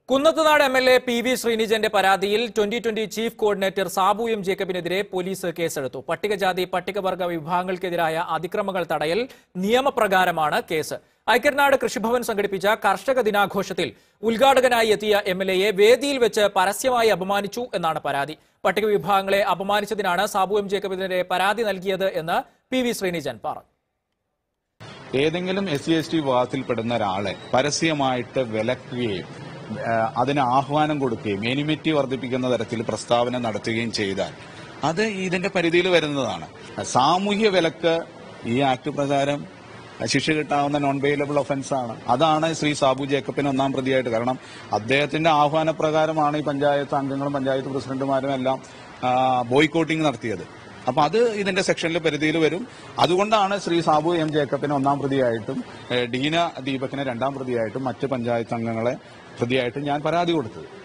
Kunnathunad M L A P V ശ്രീനിജന്റെ പരാതിയിൽ twenty twenty chief coordinator Sabu M ജേക്കബിനെതിരെ police കേസെടുത്തു പട്ടികജാതി പട്ടികവർഗ വിഭാഗങ്ങൾക്കെതിരായ അതിക്രമങ്ങൾ തടയൽ നിയമപ്രകാരമാണ് കേസ് ഐക്യനാട് കൃഷിഭവൻ സംഘടിപ്പിച്ച കർഷക ദിനാഘോഷത്തിൽ ഉദ്ഘാടകനായി എത്തിയ എം എൽ എയെ വേദിയിൽ വെച്ച് പരസ്യമായി അപമാനിച്ചു എന്നാണ് പരാതി പട്ടിക വിഭാഗങ്ങളെ അപമാനിച്ചതിനാണ് സാബു എം ജേക്കബിനെതിരെ പരാതി നൽകിയത് എന്ന് പി വി ശ്രീനിജൻ പറഞ്ഞു ഏതെങ്കിലും എസ് സി എസ് ടി വിഭാഗത്തിൽപ്പെടുന്ന ഒരാളെ പരസ്യമായിട്ട് വിലക്കുകയും ആ, അതിന് ആഹ്വാനം കൊടുക്കുകയും എനിമിറ്റി വർദ്ധിപ്പിക്കുന്ന തരത്തിൽ പ്രസ്താവന നടത്തുകയും ചെയ്താൽ അത് ഇതിന്റെ പരിധിയിൽ വരുന്നതാണ് സാമൂഹ്യ വിലക്ക് ഈ ആക്ട് പ്രകാരം ശിക്ഷ കിട്ടാവുന്ന നോൺ ബെയിലബിൾ ഒഫൻസ് ആണ് അതാണ് ശ്രീ സാബു ജേക്കബിന് ഒന്നാം പ്രതിയായിട്ട് കാരണം അദ്ദേഹത്തിന്റെ ആഹ്വാന പ്രകാരമാണ് ഈ പഞ്ചായത്ത് അംഗങ്ങളും പഞ്ചായത്ത് പ്രസിഡന്റുമാരും എല്ലാം ബോയ്ക്കോട്ടിംഗ് നടത്തിയത് അപ്പൊ അത് ഇതിന്റെ സെക്ഷനിൽ പരിധിയിൽ വരും അതുകൊണ്ടാണ് ശ്രീ സാബു എം ജേക്കബിനെ ഒന്നാം പ്രതിയായിട്ടും ഏഹ്, ഡീന ദീപകിനെ രണ്ടാം പ്രതിയായിട്ടും മറ്റ് പഞ്ചായത്ത് അംഗങ്ങളെ പ്രതിയായിട്ടും ഞാൻ പരാതി കൊടുത്തത്